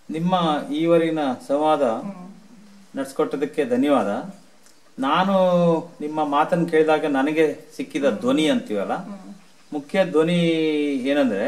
ನಿಮ್ಮ ಈವರೆಗಿನ ಸಂವಾದ ನಡೆಸ್ಕೊಟ್ಟದಕ್ಕೆ ಧನ್ಯವಾದ ನಾನು ನಿಮ್ಮ ಮಾತನ್ನು ಕೇಳಿದಾಗ ನನಗೆ ಸಿಕ್ಕಿದ ಧ್ವನಿ ಅಂತೀವಲ್ಲ ಮುಖ್ಯ ಧ್ವನಿ ಏನಂದ್ರೆ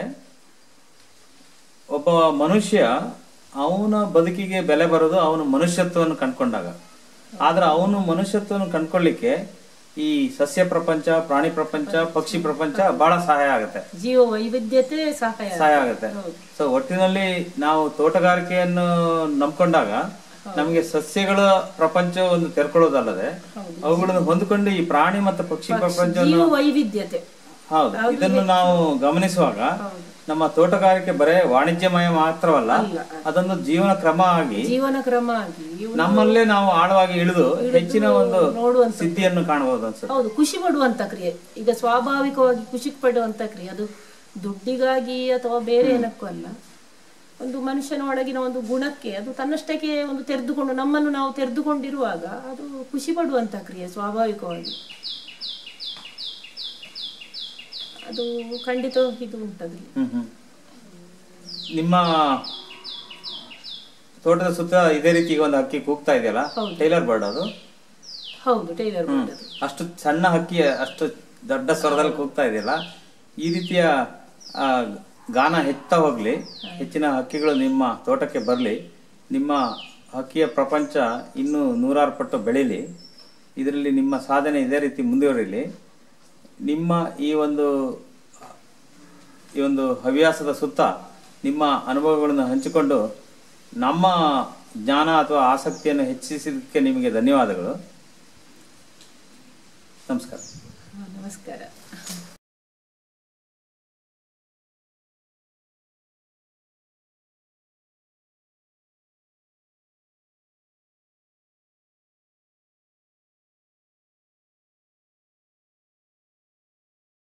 ಒಬ್ಬ ಮನುಷ್ಯ ಅವನ ಬದುಕಿಗೆ ಬೆಲೆ ಬರೋದು ಅವನ ಮನುಷ್ಯತ್ವವನ್ನು ಕಂಡ್ಕೊಂಡಾಗ ಆದ್ರೆ ಅವನು ಮನುಷ್ಯತ್ವವನ್ನು ಕಂಡ್ಕೊಳ್ಳಿಕ್ಕೆ ಈ ಸಸ್ಯ ಪ್ರಪಂಚ ಪ್ರಾಣಿ ಪ್ರಪಂಚ ಪಕ್ಷಿ ಪ್ರಪಂಚ ಬಹಳ ಸಹಾಯ ಆಗುತ್ತೆ ಜೀವ ವೈವಿಧ್ಯತೆ ಸಹಾಯ ಸಹಾಯ ಆಗುತ್ತೆ ಸೊ ಒಟ್ಟಿನಲ್ಲಿ ನಾವು ತೋಟಗಾರಿಕೆಯನ್ನು ನಂಬ್ಕೊಂಡಾಗ ನಮಗೆ ಸಸ್ಯಗಳ ಪ್ರಪಂಚ ಒಂದು ತೆರ್ಕೊಳ್ಳೋದಲ್ಲದೆ ಅವುಗಳನ್ನು ಹೊಂದಿಕೊಂಡು ಈ ಪ್ರಾಣಿ ಮತ್ತು ಪಕ್ಷಿ ಪ್ರಪಂಚವನ್ನು ಜೀವ ವೈವಿಧ್ಯತೆ ಹೌದು ಇದನ್ನು ನಾವು ಗಮನಿಸುವಾಗ ನಮ್ಮ ತೋಟಗಾರಿಕೆ ಬರೇ ವಾಣಿಜ್ಯಮಯ ಮಾತ್ರವಲ್ಲ ಅದೊಂದು ಜೀವನ ಕ್ರಮ ಆಗಿ ಜೀವನ ಕ್ರಮ ಆಗಿ ಇವು ನಮ್ಮಲ್ಲೇ ನಾವು ಆಳವಾಗಿ ಇಳಿದು ಹೆಚ್ಚಿನ ಒಂದು ನೋಡುವಂತ ಸಿದ್ಧಿಯನ್ನು ಕಾಣಬಹುದು ಅನ್ಸುತ್ತೆ ಹೌದು ಖುಷಿ ಪಡುವಂತ ಕ್ರಿಯೆ ಈಗ ಸ್ವಾಭಾವಿಕವಾಗಿ ಖುಷಿ ಪಡುವಂತ ಕ್ರಿಯೆ ಅದು ದುಡ್ಡಿಗಾಗಿ ಅಥವಾ ಬೇರೆ ಏನಕ್ಕೂ ಅಲ್ಲ ಒಂದು ಮನುಷ್ಯನ ಒಳಗಿನ ಒಂದು ಗುಣಕ್ಕೆ ಅದು ತನ್ನಷ್ಟಕ್ಕೆ ಒಂದು ತೆರೆದುಕೊಂಡು ನಮ್ಮನ್ನು ನಾವು ತೆರೆದುಕೊಂಡಿರುವಾಗ ಅದು ಖುಷಿ ಪಡುವಂತ ಕ್ರಿಯೆ ಸ್ವಾಭಾವಿಕವಾಗಿ ಅದು ಖಂಡಿತ ಇದು ಉಂಟದ್ರಲ್ಲಿ ಹ್ಮ್ ಹ್ಮ್. ನಿಮ್ಮ ತೋಟದ ಸುತ್ತ ಇದೇ ರೀತಿ ಈಗ ಒಂದು ಹಕ್ಕಿ ಕೂಗ್ತಾ ಇದೆಯಲ್ಲ ಟೈಲರ್ ಬರ್ಡ್ ಅದು ಹೌದು ಟೈಲರ್ ಮಾಡೋದು ಅಷ್ಟು ಸಣ್ಣ ಹಕ್ಕಿ ಅಷ್ಟು ದೊಡ್ಡ ಸ್ವರದಲ್ಲಿ ಕೂಗ್ತಾ ಇದೆಯಲ್ಲ ಈ ರೀತಿಯ ಆ, ಗಾನ ಹೆಚ್ಚುತ್ತಾ ಹೋಗ್ಲಿ ಹೆಚ್ಚಿನ ಹಕ್ಕಿಗಳು ನಿಮ್ಮ ತೋಟಕ್ಕೆ ಬರಲಿ ನಿಮ್ಮ ಹಕ್ಕಿಯ ಪ್ರಪಂಚ ಇನ್ನೂ ನೂರಾರು ಪಟ್ಟು ಬೆಳೀಲಿ ಇದರಲ್ಲಿ ನಿಮ್ಮ ಸಾಧನೆ ಇದೇ ರೀತಿ ಮುಂದುವರಿಲಿ ನಿಮ್ಮ ಈ ಒಂದು ಈ ಒಂದು ಹವ್ಯಾಸದ ಸುತ್ತ ನಿಮ್ಮ ಅನುಭವಗಳನ್ನು ಹಂಚಿಕೊಂಡು ನಮ್ಮ ಜ್ಞಾನ ಅಥವಾ ಆಸಕ್ತಿಯನ್ನು ಹೆಚ್ಚಿಸಿದ್ದಕ್ಕೆ ನಿಮಗೆ ಧನ್ಯವಾದಗಳು ನಮಸ್ಕಾರ ಹಾ, ನಮಸ್ಕಾರ